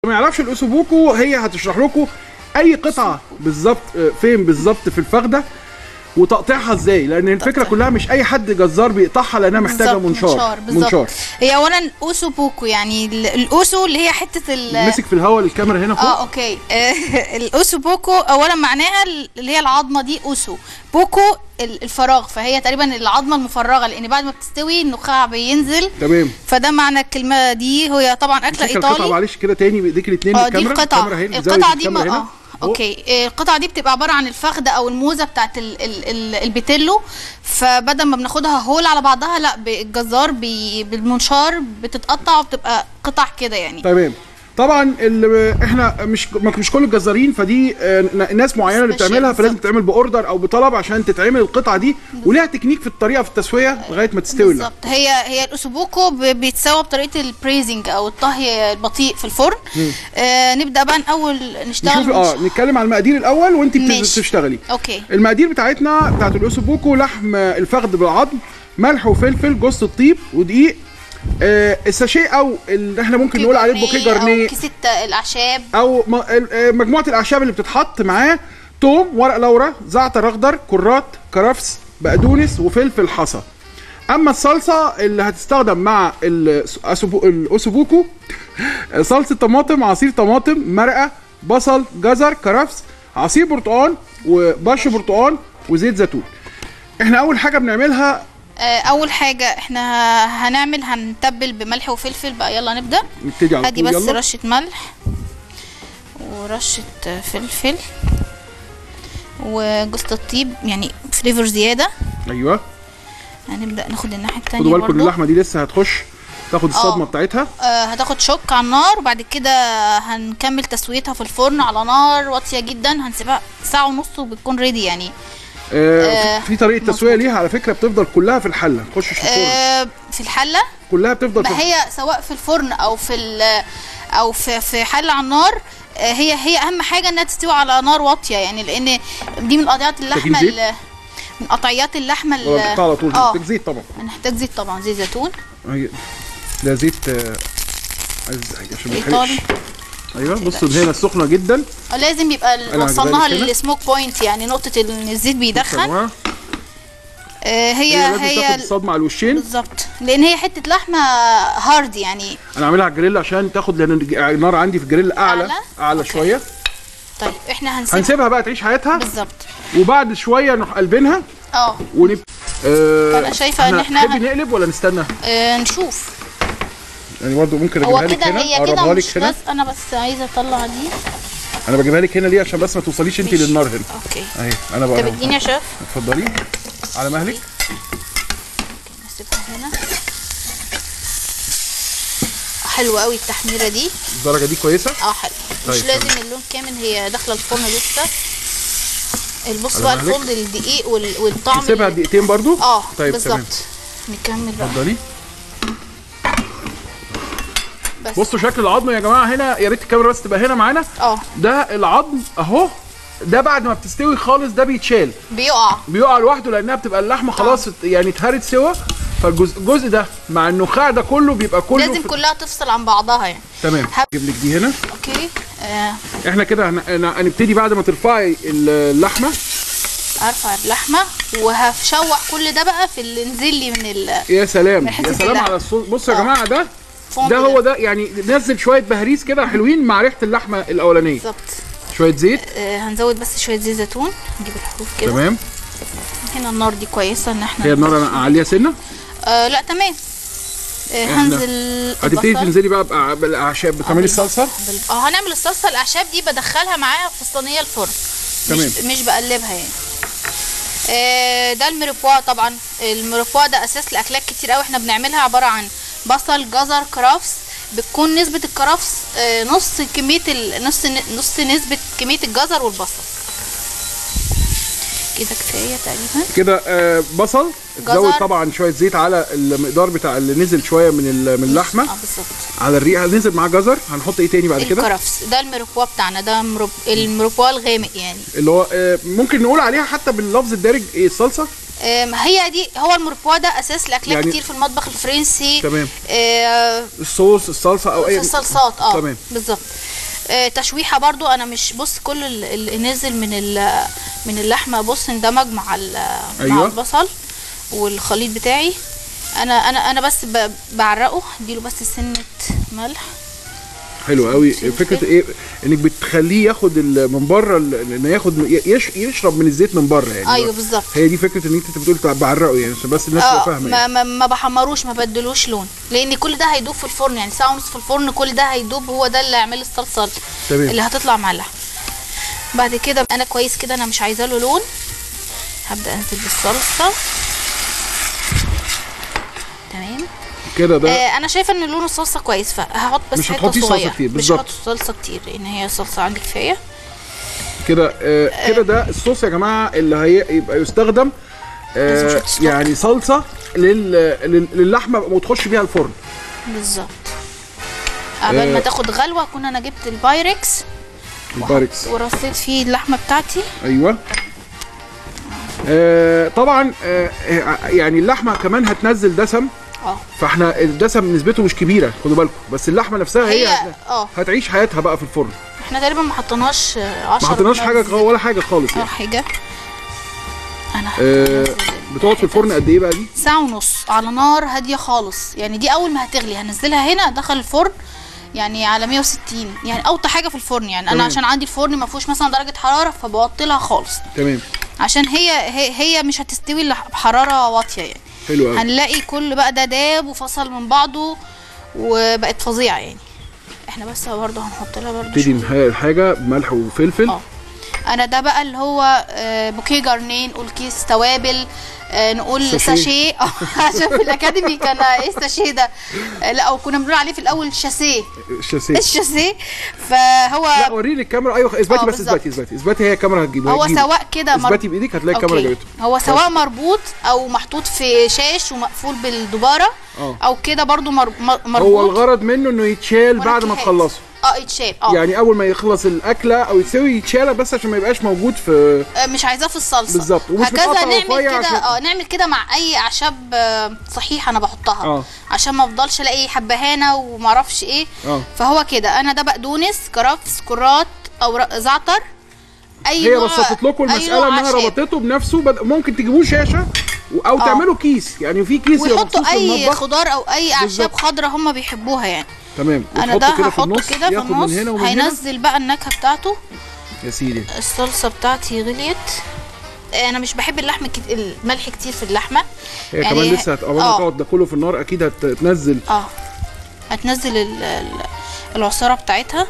ما يعرفش الاوسوبوكو هي هتشرح لكم اي قطعه بالظبط آه، فين بالظبط في الفخده وتقطيعها ازاي لان الفكره كلها مش اي حد جزار بيقطعها لانها محتاجه بالظبط، منشار بالظبط هي اولا اوسو بوكو يعني ال- الاوسو اللي هي حته ال مسك في الهواء الكاميرا هنا فوق اه اوكي آه، الاوسو بوكو اولا معناها اللي هي العظمه دي اوسو بوكو ال- الفراغ فهي تقريبا العظمه المفرغه لان بعد ما بتستوي النخاع بينزل تمام فده معنى الكلمه دي هي طبعا اكله مسك القطعه ايطالي معلش كده تاني بايديك الاثنين اه دي الكاميرا القطعه الكاميرا هي بزاوية القطعه دي ما الكاميرا هنا. اه اوكي آه، القطعه دي بتبقى عباره عن الفخده او الموزه بتاعت ال ال ال البيتيلو فبدل ما بناخدها هول على بعضها لا ب- الجزار بي بالمنشار بتتقطع وبتبقى قطع كده يعني تمام طبعا ال- احنا مش مش كل الجزارين فدي آه، ن- ناس معينه اللي سبيشال بتعملها فلازم بالظبط. تتعمل باوردر او بطلب عشان تتعمل القطعه دي وليها تكنيك في الطريقه في التسويه لغايه ما تستوي اللحمة. بالظبط هي هي الاسوبوكو ب- بيتسوى بطريقه البريزنج او الطهي البطيء في الفرن آه نبدا بقى الاول نشتغل نشوف اه ونش- نتكلم على المقادير الاول وانت بت- ماشي. بتشتغلي اوكي المقادير بتاعتنا بتاعت الاوسوبوكو لحم الفخذ بالعظم ملح وفلفل جوز الطيب ودقيق آه الساشيه او اللي احنا ممكن نقول عليه بوكيه جارنيه او كيس الت- الاعشاب او م- ال- آه، مجموعه الاعشاب اللي بتتحط معاه توم ورق لورا زعتر اخضر كرات كرفس بقدونس وفلفل حصى اما الصلصه اللي هتستخدم مع الأسوبو- الاوسوبوكو صلصه طماطم عصير طماطم مرقه بصل جزر كرفس عصير برتقال وبش برتقال وزيت زيتون احنا اول حاجه بنعملها آه اول حاجه احنا ه- هنعمل هنتبل بملح وفلفل بقى يلا نبدا نبتدي على ادي طول بس يلا رشه ملح ورشه فلفل وجوز الطيب يعني فليفر زياده ايوه هنبدا ناخد الناحيه التانية خدوا بالكم ان برضو اللحمه دي لسه هتخش تاخد الصدمه بتاعتها آه هتاخد شوك على النار وبعد كده هنكمل تسويتها في الفرن على نار واطيه جدا هنسيبها ساعه ونص وبتكون ريدي يعني آه آه، في طريقه تسويه ليها على فكره بتفضل كلها في الحله تخش في الفرن آه في الحله كلها بتفضل في ما هي سواء في الفرن او في ال- او في في حله على النار آه، هي هي اهم حاجه انها تستوي على نار واطيه يعني لان دي من قطعيات اللحمه زيت؟ ال- من قطعيات اللحمه ال- ولا بتقطع على طول اه محتاج زيت طبعا هنحتاج زيت طبعا زيت زيتون هي- ده زيت آه، عايز عشان ما ايطالي يتحرقش ايوه بصوا هنا سخنه جدا آه، لازم يبقى ال- أنا وصلناها هجيبها لك هنا. للسموك بوينت يعني نقطه ال- ان الزيت بصوا يا بيدخن جماعه آه، هي هي لازم هي تاخد الصدمه على الوشين بالظبط لان هي حته لحمه هارد يعني انا عاملها على الجريل عشان تاخد لان الج- النار عندي في الجريل اعلى أعلى؟ اعلى أوكي. شويه طيب احنا هنسيبها هنسيبها بقى تعيش حياتها بالظبط وبعد شويه نروح قلبينها اه ونب آه فأنا شايفة إن إحنا تحبي نقلب ولا نستنى؟ آه، نشوف يعني برضه ممكن هو اجيبها لك كده هنا هي كده اقربها مش لك هنا بس انا بس عايزه اطلع دي انا بجيبها لك هنا ليه عشان بس ما توصليش انت ماشي. للنار هنا اوكي اهي انا طب بقى اديني يا شيف اتفضلي على مهلك نسيبها هنا حلوه قوي التحميره دي الدرجه دي كويسه اه حلو مش طيب، لازم اللون كامل هي داخله الفرن لسه البص على بقى مهلك. الفرن الدقيق وال- والطعم نسيبها ال- دقيقتين برضو اه طيب تمام بالظبط نكمل بقى اتفضلي بس بصوا شكل العظم يا جماعه هنا يا ريت الكاميرا بس تبقى هنا معانا اه ده العظم اهو ده بعد ما بتستوي خالص ده بيتشال بيقع بيقع لوحده لانها بتبقى اللحمه خلاص يعني اتهرت سوا فالجزء الجزء ده مع النخاع ده كله بيبقى كله لازم في... كلها تفصل عن بعضها يعني تمام هب- اجيب لك دي هنا اوكي آه احنا كده هن- هن- هنبتدي بعد ما ترفعي اللحمه ارفع اللحمه وهشوح كل ده بقى في اللي نزل لي من ال يا سلام من يا حتة سلام اللحمة. على الصوص بصوا يا آه. جماعه ده فوند ده هو ده يعني نزل شويه بهريز كده حلوين مع ريحه اللحمه الاولانيه بالظبط شويه زيت آه هنزود بس شويه زيت زيتون نجيب الحروف كده تمام هنا النار دي كويسه ان احنا هي النار انا اعليها سنه آه لا تمام آه إحنا هنزل هتبتدي البصل. تنزلي بقى بقى- بالاعشاب بتعملي الصلصه بال- اه هنعمل الصلصه الاعشاب دي بدخلها معاها في الصينيه الفرن تمام. مش, مش بقلبها يعني آه ده المربوا طبعا المربوا ده اساس لاكلات كتير قوي احنا بنعملها عباره عن بصل جزر كرفس بتكون نسبه الكرفس آه نص كميه ال- نص نص نسبه كميه الجزر والبصل كده كفايه تقريبا كده آه بصل تزود جزر. طبعا شويه زيت على المقدار بتاع اللي نزل شويه من ال- من اللحمه اه بالظبط على الريحه نزل معاه جزر هنحط ايه تاني بعد كده الكرفس ده المربوا بتاعنا ده مرب... المربوا الغامق يعني اللي هو آه ممكن نقول عليها حتى باللفظ الدارج ايه الصلصه آم، هي دي هو المربوا ده اساس لاكلات يعني- يعني كتير في المطبخ الفرنسي تمام. آه الصوص الصلصه او في اي الصلصات اه تمام. بالظبط آه، تشويحه برضو انا مش بص كل ال- اللي نزل من ال- من اللحمه بص اندمج مع ال- مع أيوة. البصل والخليط بتاعي انا انا انا بس ب- بعرقه اديله بس سنه ملح حلو قوي فلفل. فكره ايه انك بتخليه ياخد ال- من بره ال- انه ياخد يش يشرب من الزيت من بره يعني ايوه بالظبط هي دي فكره ان انت بتقول تع- بعرقه يعني عشان بس الناس تبقى اه فاهمه ما, يعني. ما, ما بحمروش ما بدلوش لون لان كل ده هيدوب في الفرن يعني ساعه ونص في الفرن كل ده هيدوب هو ده اللي هيعمل الصلصه تمام. اللي هتطلع مع اللحم بعد كده انا كويس كده انا مش عايزه له لون هبدا انزل بالصلصه تمام كده ده آه انا شايفه ان لون الصلصه كويس فهحط بس مش حته هتحطيه صلصة صغيره كتير، مش بالظبط. هحط صلصه كتير لان هي صلصه عندي كفايه كده آه كده ده الصوص يا جماعه اللي هي يبقى يستخدم لازم آه أحط سكر. يعني صلصه لل... لل- للحمه وتخش بيها الفرن بالظبط قبل ما آه. تاخد غلوه اكون انا جبت البايركس الباركس ورصيت فيه اللحمه بتاعتي ايوه آه طبعا آه آه، يعني اللحمه كمان هتنزل دسم اه فاحنا الدسم نسبته مش كبيره خدوا بالكم بس اللحمه نفسها هي, هي اه هتعيش حياتها بقى في الفرن احنا تقريبا ما حطيناش 10 ما حطيناش حاجه ولا حاجه خالص اه يعني حاجه انا آه هنزل بتقعد في الفرن قد ايه بقى دي ساعه ونص على نار هاديه خالص يعني دي اول ما هتغلي هنزلها هنا دخل الفرن يعني على 160 يعني اوطى حاجه في الفرن يعني تمام. انا عشان عندي الفرن ما فيهوش مثلا درجه حراره فبوطي لها خالص تمام عشان هي هي, هي مش هتستوي الا بحراره واطيه يعني حلو قوي هنلاقي كل بقى ده داب وفصل من بعضه وبقت فظيعه يعني احنا بس برضه هنحط لها برضه نبتدي شوية. نهاية الحاجه بملح وفلفل اه انا ده بقى اللي هو آه، بوكيه جرنيه نقول كيس توابل آه، نقول ساشيه. ساشيه اه عشان في الاكاديمي كان ايه الساشيه ده آه، لا او كنا بنقول عليه في الاول شاسيه الشاسيه الشاسيه فهو لا وريني الكاميرا ايوه اثبتي اه، بس بالظبط. اثبتي اثبتي اثبتي هي الكاميرا هتجيب هو هتجيب. سواء كده مر- اثبتي بايدك هتلاقي الكاميرا أوكي. جابته هو سواء مربوط او محطوط في شاش ومقفول بالدباره اه. او كده برضو مر... مر- مربوط هو الغرض منه انه يتشال بعد ما مركبات. تخلصه اه يتشال اه يعني اول ما يخلص الاكله او يتسوي يتشال بس عشان ما يبقاش موجود في آه، مش عايزاه في الصلصه بالظبط. ومش هكذا متقطع نعمل رفيع كده عشان- اه نعمل كده مع اي اعشاب آه، صحيحه انا بحطها اه. عشان ما افضلش الاقي حبهانه ومعرفش ايه اه. فهو كده انا ده بقدونس كرفس كرات او ر- زعتر اي هي نوع بسطت لكم أي المساله نوع انها أعشاب. ربطته بنفسه بد... ممكن تجيبوه شاشه و- او اه. تعملوا كيس يعني في كيس يبقى ويحطوا مخصوص اي للمطبخ. خضار او اي اعشاب بالظبط. خضراء هم بيحبوها يعني تمام انا وتحطه ده كده في هحطه النص كده في ياخد النص من هنا ومن هنا هينزل بقى النكهه بتاعته يا سيدي الصلصه بتاعتي غليت انا مش بحب اللحم كت... الملح كتير في اللحمه هي يعني كمان لسه هت... اول ما اه. تقعد ده كله في النار اكيد هتنزل اه هتنزل ال... ال... العصاره بتاعتها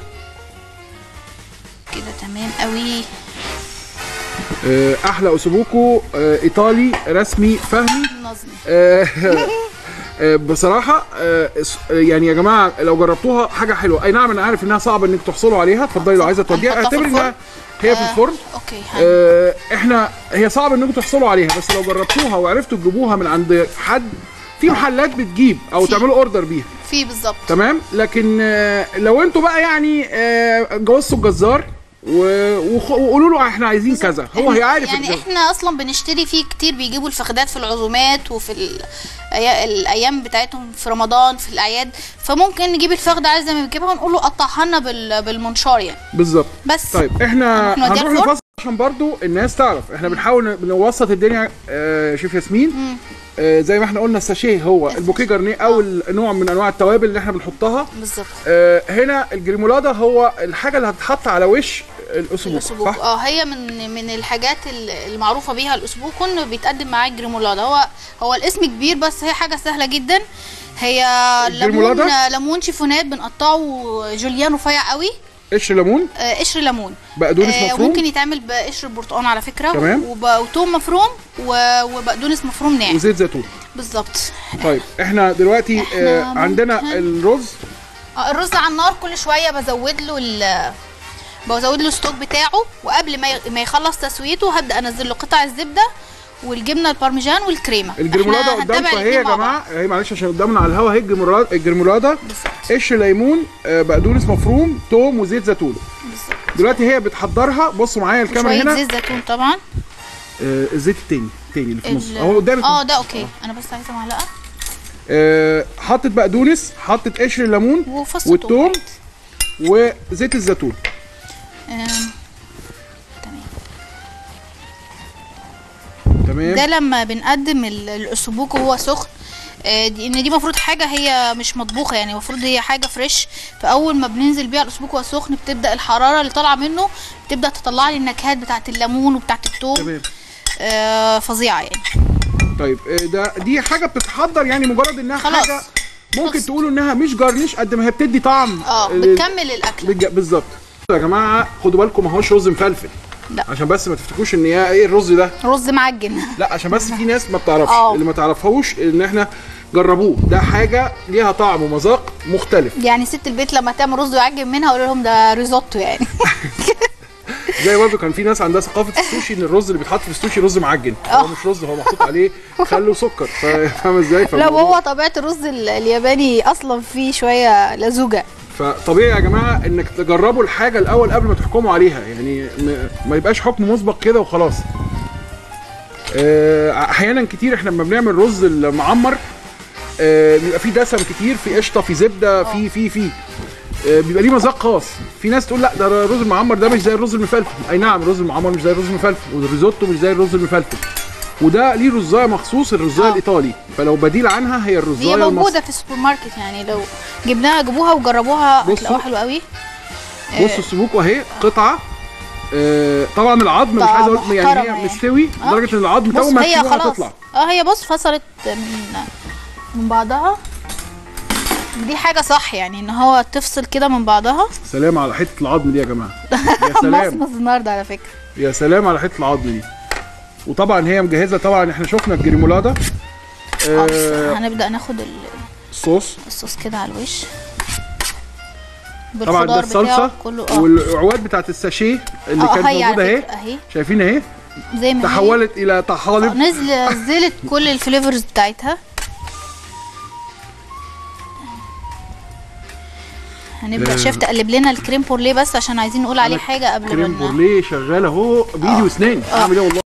كده تمام قوي آه، احلى اسبوكو آه، ايطالي رسمي فهمي نظمي آه، آه، بصراحه آه، اس- يعني يا جماعه لو جربتوها حاجه حلوه اي نعم انا عارف انها صعبه انك تحصلوا عليها اتفضلي لو عايزه توديها هنحطها في اعتبر انها الفرن؟ هي في آه، الفرن اوكي هن... آه، احنا هي صعب انكم تحصلوا عليها بس لو جربتوها وعرفتوا تجيبوها من عند حد في محلات بتجيب او في. تعملوا اوردر بيها في بالظبط تمام لكن آه، لو انتوا بقى يعني آه، جوزتوا الجزار و- وخ- وقولوا له احنا عايزين كذا هو إحنا- هيعرف يعني الجو- احنا اصلا بنشتري فيه كتير بيجيبوا الفخدات في العزومات وفي ال- الأي- الايام بتاعتهم في رمضان في الاعياد فممكن نجيب الفخده عايز زي ما بنجيبها ونقول له قطعها لنا بال- بالمنشار يعني بالظبط بس طيب احنا هنوديها هنروح الفرن؟ لفاصل عشان برضو الناس تعرف احنا بنحاول نوسط الدنيا آه شوف ياسمين آه زي ما احنا قلنا الساشيه هو البوكيه جرنيه او نوع من انواع التوابل اللي احنا بنحطها بالظبط آه هنا الجريمولادا هو الحاجه اللي هتتحط على وش الاسبوع الاسبوع صح اه هي من من الحاجات ال- المعروفه بيها الاسبوع كن بيتقدم معاه الجريمولادا هو هو الاسم كبير بس هي حاجه سهله جدا هي ليمون الجريمولادا؟ ليمون شيفونات بنقطعه جوليان رفيع قوي قشر ليمون آه، قشر ليمون بقدونس آه، مفروم ممكن يتعمل بقشر برتقال على فكره تمام. وب- وتوم مفروم و- وبقدونس مفروم ناعم وزيت زيتون بالظبط طيب احنا دلوقتي آه إحنا عندنا ممكن- الرز آه، الرز على النار كل شويه بزود له ال بزود له الستوك بتاعه وقبل ما ي- ما يخلص تسويته هبدا انزل له قطع الزبده والجبنه البارميجان والكريمه الجريمولادا إحنا قدامكم هنتابع اهي يا الاتنين مع بعض. جماعه اهي معلش عشان قدامنا على الهوا اهي الجريمولادا الجريمولادا بالظبط قشر ليمون آه بقدونس مفروم توم وزيت زيتون بالظبط دلوقتي هي بتحضرها بصوا معايا الكاميرا شويه هنا زيت زيتون طبعا آه الزيت التاني التاني اللي في النص ال- اهو قدامك اه ده اوكي انا بس عايزه معلقه آه حطت بقدونس حطت قشر الليمون وفص والثوم توم وزيت الزيتون آم، تمام تمام ده لما بنقدم ال- الاسبوك وهو سخن آه، دي ان دي المفروض حاجه هي مش مطبوخه يعني المفروض هي حاجه فريش فاول ما بننزل بيها الاسبوك وهو سخن بتبدا الحراره اللي طالعه منه تبدا تطلع لي النكهات بتاعه الليمون وبتاعه الثوم تمام آه فظيعه يعني طيب آه، ده دي حاجه بتتحضر يعني مجرد انها خلاص. حاجه ممكن خلص. تقولوا انها مش جارنيش قد ما هي بتدي طعم اه لل- بتكمل الاكل بالج- بالظبط يا جماعه خدوا بالكم ما هوش رز مفلفل لا. عشان بس ما تفتكروش ان هي ايه الرز ده رز معجن لا عشان بس في ناس ما بتعرفش اه. اللي ما تعرفهوش ان احنا جربوه ده حاجه ليها طعم ومذاق مختلف يعني ست البيت لما تعمل رز ويعجن منها اقول لهم ده ريزوتو يعني زي برضه كان في ناس عندها ثقافه السوشي ان الرز اللي بيتحط في السوشي رز معجن هو اه. مش رز هو محطوط عليه خل وسكر فا- فاهم ازاي لا فالموضوع- وهو طبيعه الرز ال- الياباني اصلا فيه شويه لزوجه فطبيعي يا جماعه انك تجربوا الحاجه الاول قبل ما تحكموا عليها يعني م- ما يبقاش حكم مسبق كده وخلاص آه، احيانا كتير احنا لما بنعمل رز المعمر آه، بيبقى فيه دسم كتير في قشطه في زبده في في في آه، بيبقى ليه مذاق خاص في ناس تقول لا ده الرز المعمر ده مش زي الرز المفلفل اي نعم الرز المعمر مش زي الرز المفلفل والريزوتو مش زي الرز المفلفل وده ليه رزايه مخصوص الرزايه اه. الايطالي فلو بديل عنها هي الرزايه هي المصري موجوده في السوبر ماركت يعني لو جبناها جيبوها وجربوها بصوا. هتلاقوها حلوه قوي بصوا السبوك واهي قطعه آه طبعا العظم مش طبعا عايز اقول يعني محترمة هي يعني. مستوي آه. لدرجه ان العظم بص اول ما هي تسيبوها خلاص تطلع اه هي بص فصلت من من بعضها دي حاجه صح يعني ان هو تفصل كده من بعضها سلام على حته العظم دي يا جماعه يا سلام مصمص النهارده على فكره يا سلام على حته العظم دي وطبعا هي مجهزه طبعا احنا شفنا الجريمولادا اه بس آه هنبدا ناخد ال- الصوص الصوص كده على الوش طبعا ده بالخضار بتاعه الصلصه كله اه والعواد بتاعت الساشيه اللي اه كانت هي موجوده على اهي فكره اهي شايفين اهي زي ما هي تحولت الى آه، طحالب نزل نزلت كل الفليفرز بتاعتها هنبدا آه. شيف تقلب لنا الكريم بورليه بس عشان عايزين نقول عليه حاجه قبل ما كريم ن- بورليه شغال اهو بايدي واسناني اعمل ايه والله